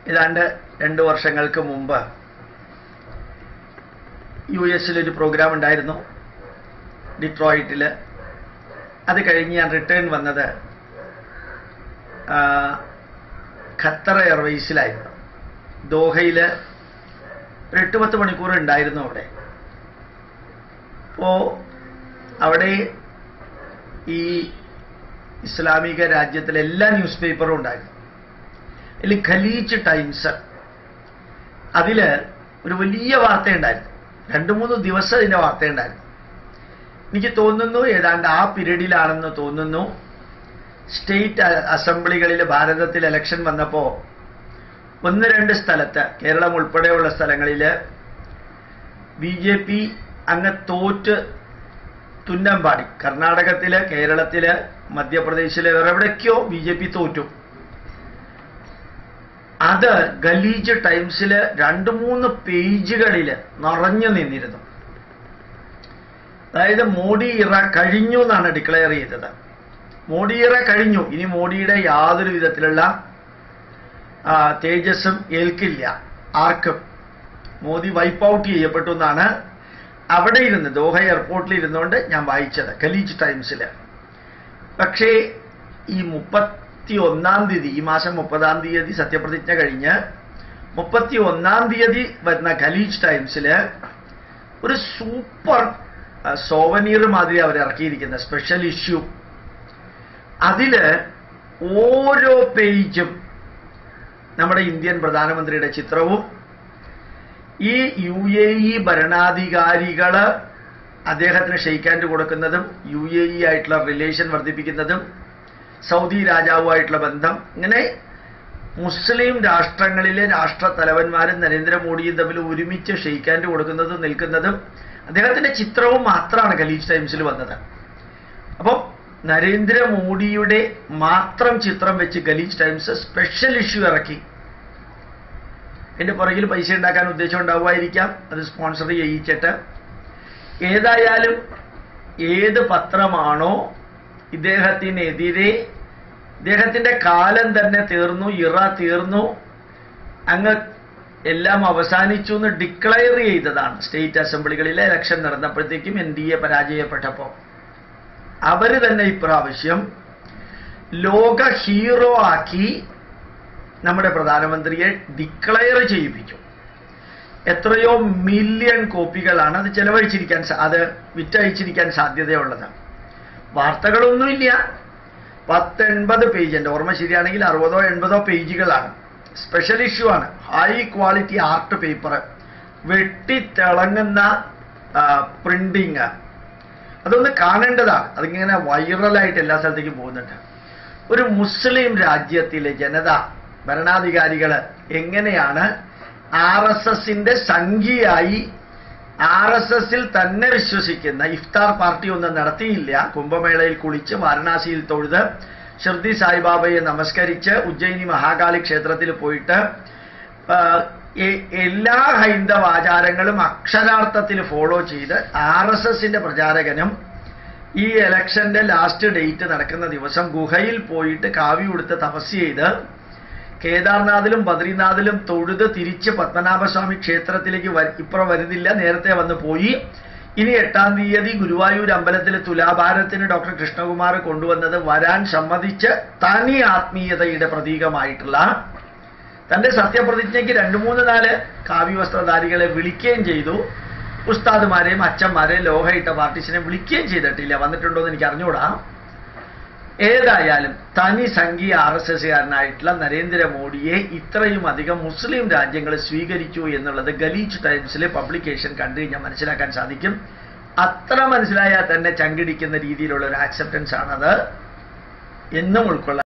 ഏതാണ്ട് രണ്ട് വർഷങ്ങൾക്ക് മുമ്പ് യു എസിലൊരു പ്രോഗ്രാം ഉണ്ടായിരുന്നു ഡിട്രോയിറ്റിൽ അത് കഴിഞ്ഞ് ഞാൻ റിട്ടേൺ വന്നത് ആ, ഖത്തർ എയർവേസിലായിരുന്നു ദോഹയിൽ ഒരു എട്ട് പത്ത് മണിക്കൂർ ഉണ്ടായിരുന്നു അവിടെ അപ്പോൾ അവിടെ ഈ ഇസ്ലാമിക രാജ്യത്തിലെ എല്ലാ ന്യൂസ് പേപ്പറും ഉണ്ടായിരുന്നു അതിൽ ഖലീജ് ടൈംസ് അതിൽ ഒരു വലിയ വാർത്തയുണ്ടായിരുന്നു രണ്ട് മൂന്ന് ദിവസം ഇതിൻ്റെ വാർത്തയുണ്ടായിരുന്നു എനിക്ക് തോന്നുന്നു ഏതാണ്ട് ആ പീരീഡിലാണെന്ന് തോന്നുന്നു സ്റ്റേറ്റ് അസംബ്ലികളിൽ ഭാരതത്തിൽ ഇലക്ഷൻ വന്നപ്പോൾ ഒന്ന് രണ്ട് സ്ഥലത്ത് കേരളം ഉൾപ്പെടെയുള്ള സ്ഥലങ്ങളിൽ ബി ജെ പി അങ്ങ് തോറ്റ് തുന്നം പാടി കർണാടകത്തില് കേരളത്തില് മധ്യപ്രദേശില് വേറെ എവിടേക്കോ ബി ജെ പി തോറ്റു അത് ഗലീജ് ടൈംസില് രണ്ട് മൂന്ന് പേജുകളിൽ നിറഞ്ഞു നിന്നിരുന്നു അതായത് മോഡി ഇറ കഴിഞ്ഞു എന്നാണ് ഡിക്ലെയർ ചെയ്തത് മോഡി ഇറ കഴിഞ്ഞു ഇനി മോഡിയുടെ യാതൊരു വിധത്തിലുള്ള ആ, തേജസ്സും ഏൽക്കില്ല ആർക്കും മോദി വൈപ്പ് ഔട്ട് ചെയ്യപ്പെട്ടു എന്നാണ് അവിടെ ഇരുന്ന് ദോഹ എയർപോർട്ടിൽ ഇരുന്നുകൊണ്ട് ഞാൻ വായിച്ചത് ഖലീജ് ടൈംസിൽ പക്ഷേ ഈ മുപ്പത്തി ഒന്നാം തീയതി ഈ മാസം മുപ്പതാം തീയതി സത്യപ്രതിജ്ഞ കഴിഞ്ഞ് മുപ്പത്തി ഒന്നാം തീയതി വരുന്ന ഖലീജ് ടൈംസിൽ ഒരു സൂപ്പർ സോവനീർ മാതിരി അവർ ഇറക്കിയിരിക്കുന്ന സ്പെഷ്യൽ ഇഷ്യൂ അതില് ഓരോ പേജും നമ്മുടെ ഇന്ത്യൻ പ്രധാനമന്ത്രിയുടെ ചിത്രവും ഈ യു എ ഇ ഭരണാധികാരികള് അദ്ദേഹത്തിന് ഷെയ്ക്കാൻഡ് കൊടുക്കുന്നതും യു എ ഇ ആയിട്ടുള്ള റിലേഷൻ വർദ്ധിപ്പിക്കുന്നതും സൗദി രാജാവുമായിട്ടുള്ള ബന്ധം ഇങ്ങനെ മുസ്ലിം രാഷ്ട്രങ്ങളിലെ രാഷ്ട്ര തലവന്മാരും നരേന്ദ്രമോദിയും തമ്മിൽ ഒരുമിച്ച് ഷെയ്ക്കാൻഡ് കൊടുക്കുന്നതും നിൽക്കുന്നതും അദ്ദേഹത്തിന്റെ ചിത്രവും മാത്രമാണ് ഖലീജ് ടൈംസിൽ വന്നത് അപ്പോൾ നരേന്ദ്രമോദിയുടെ മാത്രം ചിത്രം വെച്ച് ഖലീജ് ടൈംസ് സ്പെഷ്യൽ ഇഷ്യൂ ഇറക്കി എന്റെ പുറകിൽ പൈസ ഉണ്ടാക്കാൻ ഉദ്ദേശം ഉണ്ടാവുമായിരിക്കാം അത് സ്പോൺസർ ചെയ്യിച്ചിട്ട് ഏതായാലും ഏത് പത്രമാണോ ഇദ്ദേഹത്തിനെതിരെ ഇദ്ദേഹത്തിന്റെ കാലം തന്നെ തീർന്നു ഇറ തീർന്നു അങ്ങ് എല്ലാം അവസാനിച്ചു എന്ന് ഡിക്ലെയർ ചെയ്തതാണ് സ്റ്റേറ്റ് അസംബ്ലികളിലെ ഇലക്ഷൻ നടന്നപ്പോഴത്തേക്കും എൻ ഡി എ പരാജയപ്പെട്ടപ്പോൾ അവര് തന്നെ ഇപ്രാവശ്യം ലോക ഹീറോ ആക്കി നമ്മുടെ പ്രധാനമന്ത്രിയെ ഡിക്ലെയർ ചെയ്യിപ്പിച്ചു എത്രയോ മില്യൺ കോപ്പികളാണ് അത് ചെലവഴിച്ചിരിക്കാൻ സാ- അത് വിറ്റഴിച്ചിരിക്കാൻ സാധ്യതയുള്ളത് വാർത്തകളൊന്നുമില്ല പത്തൊൻപത് പേജ് എൻ്റെ ഓർമ്മ ശരിയാണെങ്കിൽ അറുപതോ എൺപതോ പേജുകളാണ് സ്പെഷ്യൽ ഇഷ്യൂ ആണ് ഹൈ ക്വാളിറ്റി ആർട്ട് പേപ്പർ വെട്ടിത്തിളങ്ങുന്ന പ്രിന്റിങ് അതൊന്ന് കാണേണ്ടതാണ് അതിങ്ങനെ വൈറലായിട്ട് എല്ലാ സ്ഥലത്തേക്കും പോകുന്നുണ്ട് ഒരു മുസ്ലിം രാജ്യത്തിലെ ജനത ഭരണാധികാരികൾ എങ്ങനെയാണ് ആർ എസ് എസിന്റെ സംഖ്യയായി ആർ എസ് എസിൽ തന്നെ വിശ്വസിക്കുന്ന ഇഫ്താർ പാർട്ടി ഒന്നും നടത്തിയില്ല കുംഭമേളയിൽ കുളിച്ച് വാരണാസിയിൽ തൊഴുത് ഷിർദി സായിബാബയെ നമസ്കരിച്ച് ഉജ്ജയിനി മഹാകാളി ക്ഷേത്രത്തിൽ പോയിട്ട് ആ, എ- എല്ലാ ഹൈന്ദവ ആചാരങ്ങളും അക്ഷരാർത്ഥത്തിൽ ഫോളോ ചെയ്ത് ആർ എസ് എസിന്റെ പ്രചാരകനും ഈ ഇലക്ഷന്റെ ലാസ്റ്റ് ഡേറ്റ് നടക്കുന്ന ദിവസം ഗുഹയിൽ പോയിട്ട് കാവ്യ ഉടുത്ത് തപസ് ചെയ്ത് കേദാർനാഥിലും ബദ്രിനാഥിലും തൊഴുത് തിരിച്ച് പത്മനാഭസ്വാമി ക്ഷേത്രത്തിലേക്ക് വര- ഇപ്പുറം വരുന്നില്ല നേരത്തെ വന്ന് പോയി ഇനി എട്ടാം തീയതി ഗുരുവായൂർ അമ്പലത്തിലെ തുലാഭാരത്തിന് ഡോക്ടർ കൃഷ്ണകുമാർ കൊണ്ടുവന്നത് വരാൻ സമ്മതിച്ച് തനി ആത്മീയതയുടെ പ്രതീകമായിട്ടുള്ള തന്റെ സത്യപ്രതിജ്ഞയ്ക്ക് രണ്ട് മൂന്ന് നാല് കാവ്യവസ്ത്രധാരികളെ വിളിക്കുകയും ചെയ്തു ഉസ്താദുമാരെയും അച്ഛന്മാരെയും ലോഹയിട്ട പാർട്ടീസിനെ വിളിക്കുകയും ചെയ്തിട്ടില്ല വന്നിട്ടുണ്ടോ എന്ന് എനിക്ക് അറിഞ്ഞുകൂടാ ഏതായാലും തനി സംഘീയ ആർ എസ് എസ്സുകാരനായിട്ടുള്ള നരേന്ദ്രമോദിയെ ഇത്രയും അധികം മുസ്ലിം രാജ്യങ്ങൾ സ്വീകരിച്ചു എന്നുള്ളത് ഗലീജ് ടൈംസിലെ പബ്ലിക്കേഷൻ കണ്ടു കഴിഞ്ഞാൽ മനസ്സിലാക്കാൻ സാധിക്കും അത്ര മനസ്സിലായാൽ തന്നെ ചങ്കിടിക്കുന്ന രീതിയിലുള്ള ഒരു ആക്സെപ്റ്റൻസ് ആണത് എന്നും ഉൾക്കൊള്ളാൻ